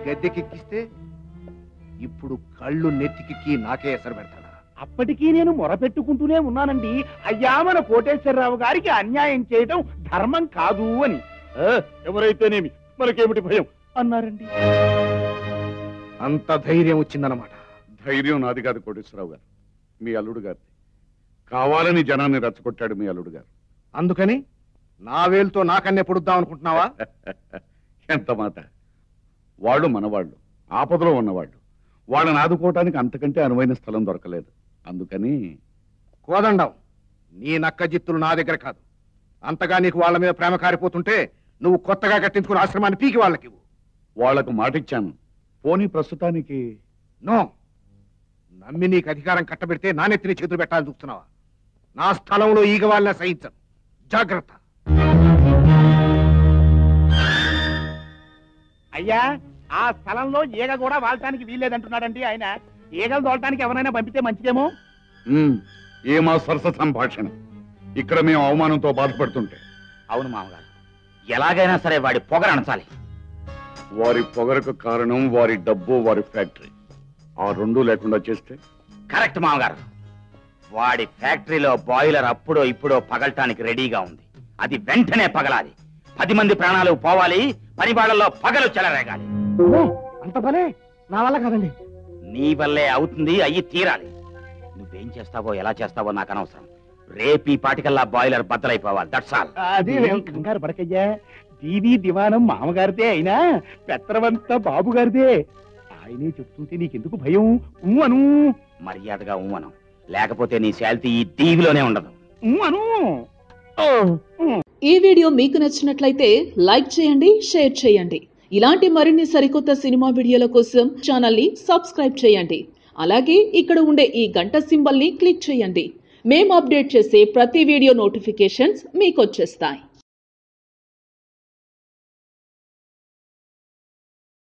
గద్దెకెక్కిస్తే ఇప్పుడు కళ్ళు నెత్తికెక్కి నాకే ఎసరు పెడతాడా అప్పటికీ నేను మొరపెట్టుకుంటూనే ఉన్నానండి అయ్యా మన కోటేశ్వరరావు గారికి అన్యాయం చేయడం ధర్మం కాదు అని "ఆ, ఎవరైతేనేమి మనకేమిటి భయం అన్నారండి అంత ధైర్యం వచ్చిందన్నమాట ధైర్యం నాది కాదు కోటేశ్వరరావు గారు మీ అల్లుడు గారిది కావాలని జనాన్ని రెచ్చగొట్టాడు మీ అల్లుడు గారు అందుకని నా వేలుతో నాకన్నే పొడుద్దాం అనుకుంటున్నావా ఎంత మాట వాళ్ళు మనవాళ్ళు ఆపదలో ఉన్నవాళ్ళు వాళ్ళని ఆదుకోవటానికి అంతకంటే అనువైన స్థలం దొరకలేదు అందుకని కోదండం నీ నక్క జిత్తులు నా దగ్గర కాదు అంతగా నీకు వాళ్ళ మీద ప్రేమ కారిపోతుంటే నువ్వు కొత్తగా కట్టించుకున్న ఆశ్రమాన్ని పీకి వాళ్ళకి ఇవ్వు. వాళ్లకు మాటిచ్చాను పోనీ ప్రస్తుతానికి నో నమ్మి నీకు అధికారం కట్టబెడితే నా నెత్తిని చేతులు పెట్టాలని చూస్తున్నావా నా స్థలంలో ఈగ వాళ్ళని సహించను జాగ్రత్త అయ్యా ఆ స్థలంలో ఈగ కూడా వాళ్తానికి వీల్లేదంటున్నాడండి ఆయన ఈగలు తోలటానికి ఎవరైనా పంపితే మంచిదేమో ఉమ్, ఏమా సరస సంభాషణ ఇక్కడ మేము అవమానంతో బాధపడుతుంటే అవును మామగారు ఎలాగైనా సరే వాడి పొగరు అణచాలి వారి పొగరకు కారణం వారి డబ్బు వారి ఫ్యాక్టరీ ఆ రెండు లేకుండా చేస్తే కరెక్ట్ మామగారు వాడి ఫ్యాక్టరీలో బాయిలర్ అప్పుడో ఇప్పుడో పగలటానికి రెడీగా ఉంది అది వెంటనే పగలాలి పది మంది ప్రాణాలు పోవాలి పని వాళ్ళలో పగలు చెలరేగాలి అంత పనే నా వల్ల కాదండి నీ వల్లే అవుతుంది అయ్యి తీరాలి నువ్వేం చేస్తావో ఎలా చేస్తావో నాకు అనవసరం రేపీ పాటికల్లా బాయిలర్ బద్దలైపోవాలి దట్స్ ఆల్ అది కంగారు పడకయ్యా దీవి దివానం మామగారిదే అయినా పెత్తరవంతా బాబు గారిదే ఆయనే చెప్తుంటే నీకెందుకు భయం ఊ అను మర్యాదగా ఉమ్మను లేకపోతే నీ శాలిటీ ఈ టీవీలోనే ఉండదు ఊ అను ఈ వీడియో మీకు నచ్చినట్లయితే లైక్ చేయండి షేర్ చేయండి ఇలాంటి మరిన్ని సరికొత్త సినిమా వీడియోల కోసం ఛానల్ని సబ్స్క్రైబ్ చేయండి అలాగే ఇక్కడ ఉండే ఈ గంట సింబల్ని క్లిక్ చేయండి మేము అప్డేట్ చేసే ప్రతి వీడియో నోటిఫికేషన్స్ మీకు వచ్చేస్తాయి